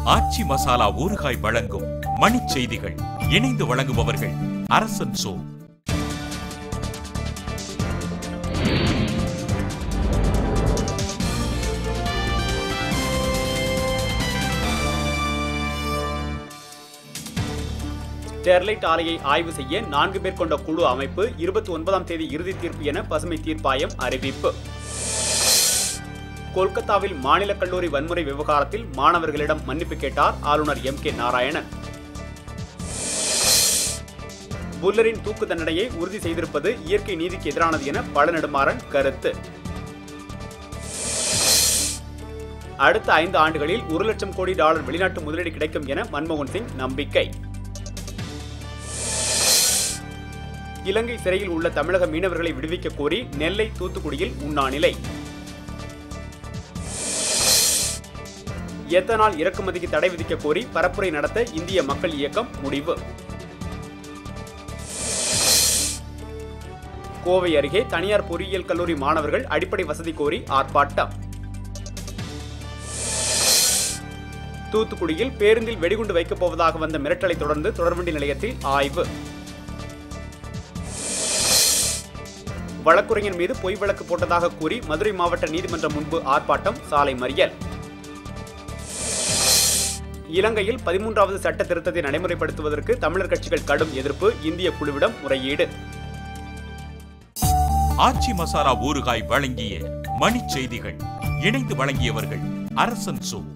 ஆச்சி மசாலா ஊறுகாய் வழங்கும் மணிச் செய்திகள் இணைந்து வழங்குபவர்கள் அரசன் சோ ஸ்டெர்லைட் ஆலையை ஆய்வு செய்ய நான்கு பேர் கொண்ட குழு அமைப்பு இருபத்தி ஒன்பதாம் தேதி இறுதி தீர்ப்பு என பசுமை தீர்ப்பாயம் அறிவிப்பு கொல்கத்தாவில் மாநில கல்லூரி வன்முறை விவகாரத்தில் மாணவர்களிடம் மன்னிப்பு கேட்டார் ஆளுநர் எம் கே நாராயணன் புல்லரின் தூக்கு தண்டனையை உறுதி செய்திருப்பது இயற்கை நீதிக்கு எதிரானது என பழநெடுமாறன் கருத்து அடுத்த ஐந்து ஆண்டுகளில் ஒரு லட்சம் கோடி டாலர் வெளிநாட்டு முதலீடு கிடைக்கும் என மன்மோகன் சிங் நம்பிக்கை இலங்கை சிறையில் உள்ள தமிழக மீனவர்களை விடுவிக்க கோரி நெல்லை தூத்துக்குடியில் உண்ணாநிலை எத்தனால் இறக்குமதிக்கு தடை விதிக்க கோரி பரப்புரை நடத்த இந்திய மக்கள் இயக்கம் முடிவு கோவை அருகே தனியார் பொறியியல் கல்லூரி மாணவர்கள் அடிப்படை வசதி கோரி ஆர்ப்பாட்டம் தூத்துக்குடியில் பேருந்தில் வெடிகுண்டு வைக்கப் போவதாக வந்த மிரட்டலை தொடர்ந்து தொடர்வண்டி நிலையத்தில் ஆய்வு வழக்குரைஞர் மீது பொய் வழக்கு போட்டதாக கூறி மதுரை மாவட்ட நீதிமன்றம் முன்பு ஆர்ப்பாட்டம் சாலை மறியல் இலங்கையில் பதிமூன்றாவது சட்ட திருத்தத்தை நடைமுறைப்படுத்துவதற்கு தமிழர் கட்சிகள் கடும் எதிர்ப்பு இந்திய குழுவிடம் முறையீடு ஆச்சி மசாலா ஊறுகாய் வழங்கிய மணிச் செய்திகள் இணைந்து வழங்கியவர்கள் அரசன் சோ